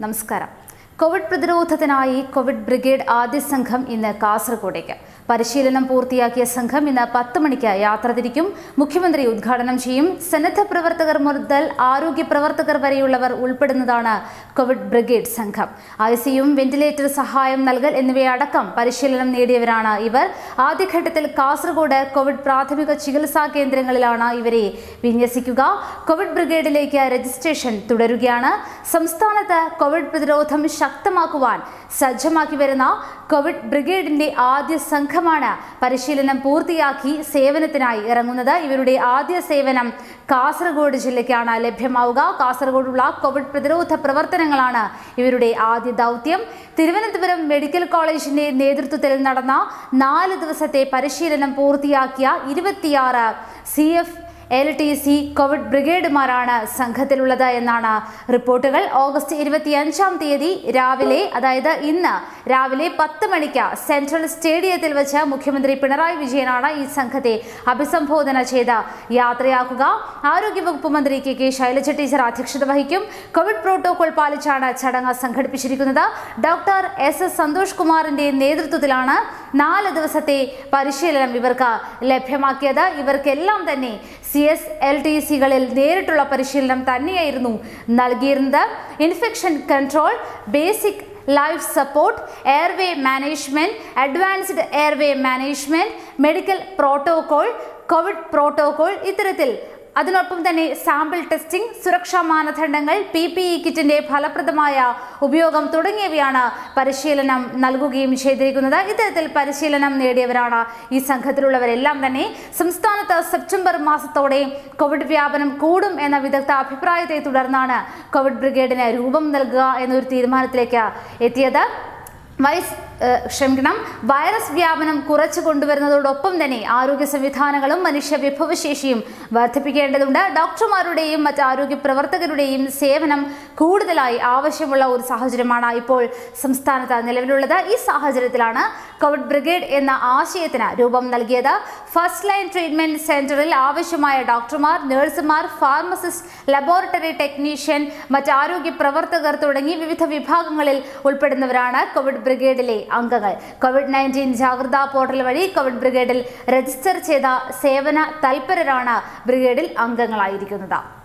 നമസ്കാരം കോവിഡ് പ്രതിരോധത്തിനായി Covid brigade ആദ്യ സംഘം ഇന്ന് കാസർഗോഡേക്ക് പരിശീലനം പൂർത്തിയാക്കിയ സംഘം ഇന്ന് പത്ത് മണിക്ക് യാത്ര തിരിക്കും മുഖ്യമന്ത്രി ഉദ്ഘാടനം ചെയ്യും സന്നദ്ധ പ്രവർത്തകർ മുതൽ ആരോഗ്യ പ്രവർത്തകർ വരെയുള്ളവർ ഉൾപ്പെടുന്നതാണ് കോവിഡ് ബ്രിഗേഡ് സംഘം ഐ സിയും വെന്റിലേറ്റർ സഹായം നൽകൽ എന്നിവയടക്കം പരിശീലനം നേടിയവരാണ് ഇവർ ആദ്യഘട്ടത്തിൽ കാസർഗോഡ് കോവിഡ് പ്രാഥമിക ചികിത്സാ കേന്ദ്രങ്ങളിലാണ് ഇവരെ വിന്യസിക്കുക കോവിഡ് ബ്രിഗേഡിലേക്ക് രജിസ്ട്രേഷൻ തുടരുകയാണ് സംസ്ഥാനത്ത് കോവിഡ് പ്രതിരോധം ശക്തമാക്കുവാൻ സജ്ജമാക്കി വരുന്ന കോവിഡ് ബ്രിഗേഡിന്റെ ആദ്യ സംഘമാണ് പരിശീലനം പൂർത്തിയാക്കി സേവനത്തിനായി ഇറങ്ങുന്നത് ഇവരുടെ ആദ്യ സേവനം കാസർഗോഡ് ജില്ലയ്ക്കാണ് ലഭ്യമാവുക കാസർഗോഡുള്ള കോവിഡ് പ്രതിരോധ പ്രവർത്തനങ്ങളാണ് ഇവരുടെ ആദ്യ ദൗത്യം തിരുവനന്തപുരം മെഡിക്കൽ കോളേജിന്റെ നേതൃത്വത്തിൽ നടന്ന നാല് ദിവസത്തെ പരിശീലനം പൂർത്തിയാക്കിയ ഇരുപത്തിയാറ് C F L T C covid ബ്രിഗേഡുമാരാണ് സംഘത്തിലുള്ളത് എന്നാണ് റിപ്പോർട്ടുകൾ ഓഗസ്റ്റ് ഇരുപത്തിയഞ്ചാം തീയതി രാവിലെ അതായത് ഇന്ന് രാവിലെ പത്ത് മണിക്ക് സെൻട്രൽ സ്റ്റേഡിയത്തിൽ വെച്ച് മുഖ്യമന്ത്രി പിണറായി വിജയനാണ് ഈ സംഘത്തെ അഭിസംബോധന ചെയ്ത് യാത്രയാക്കുക ആരോഗ്യവകുപ്പ് മന്ത്രി കെ കെ ശൈലജ ടീച്ചർ അധ്യക്ഷത വഹിക്കും കോവിഡ് പ്രോട്ടോകോൾ പാലിച്ചാണ് ചടങ്ങ് സംഘടിപ്പിച്ചിരിക്കുന്നത് ഡോക്ടർ എസ് എസ് സന്തോഷ് കുമാറിന്റെ നേതൃത്വത്തിലാണ് നാല് ദിവസത്തെ പരിശീലനം ഇവർക്ക് ലഭ്യമാക്കിയത് ഇവർക്കെല്ലാം തന്നെ സി എസ് എൽ ടി സികളിൽ നേരിട്ടുള്ള പരിശീലനം തന്നെയായിരുന്നു നൽകിയിരുന്നത് infection control basic life support airway management advanced airway management medical protocol covid protocol ഇത്തരത്തിൽ അതിനൊപ്പം തന്നെ സാമ്പിൾ ടെസ്റ്റിംഗ് സുരക്ഷാ മാനദണ്ഡങ്ങൾ പി പി ഇ കിറ്റിന്റെ ഫലപ്രദമായ ഉപയോഗം തുടങ്ങിയവയാണ് പരിശീലനം നൽകുകയും ചെയ്തിരിക്കുന്നത് ഇത്തരത്തിൽ പരിശീലനം നേടിയവരാണ് ഈ സംഘത്തിലുള്ളവരെല്ലാം തന്നെ സംസ്ഥാനത്ത് സെപ്റ്റംബർ മാസത്തോടെ കോവിഡ് വ്യാപനം കൂടും എന്ന വിദഗ്ധ അഭിപ്രായത്തെ തുടർന്നാണ് കോവിഡ് ബ്രിഗേഡിന് രൂപം നൽകുക എന്നൊരു തീരുമാനത്തിലേക്ക് എത്തിയത് വൈസ് ഏഹ് ക്ഷമിക്കണം വൈറസ് വ്യാപനം കുറച്ചു കൊണ്ടുവരുന്നതോടൊപ്പം തന്നെ ആരോഗ്യ സംവിധാനങ്ങളും മനുഷ്യ വിഭവശേഷിയും വർദ്ധിപ്പിക്കേണ്ടതുണ്ട് ഡോക്ടർമാരുടെയും മറ്റ് ആരോഗ്യ പ്രവർത്തകരുടെയും സേവനം കൂടുതലായി ആവശ്യമുള്ള ഒരു സാഹചര്യമാണ് ഇപ്പോൾ സംസ്ഥാനത്ത് നിലവിലുള്ളത് ഈ സാഹചര്യത്തിലാണ് കോവിഡ് ബ്രിഗേഡ് എന്ന ആശയത്തിന് രൂപം നൽകിയത് ഫസ്റ്റ് ലൈൻ ട്രീറ്റ്മെന്റ് സെന്ററിൽ ആവശ്യമായ ഡോക്ടർമാർ നഴ്സുമാർ ഫാർമസിസ്റ്റ് ലബോറട്ടറി ടെക്നീഷ്യൻ മറ്റ് ആരോഗ്യ പ്രവർത്തകർ തുടങ്ങി വിവിധ വിഭാഗങ്ങളിൽ ഉൾപ്പെടുന്നവരാണ് കോവിഡ് ബ്രിഗേഡിലെ അംഗങ്ങൾ കോവിഡ് നയൻറ്റീൻ ജാഗ്രതാ പോർട്ടൽ വഴി കോവിഡ് ബ്രിഗേഡിൽ രജിസ്റ്റർ ചെയ്ത സേവന തൽപരരാണ് ബ്രിഗേഡിൽ അംഗങ്ങളായിരിക്കുന്നത്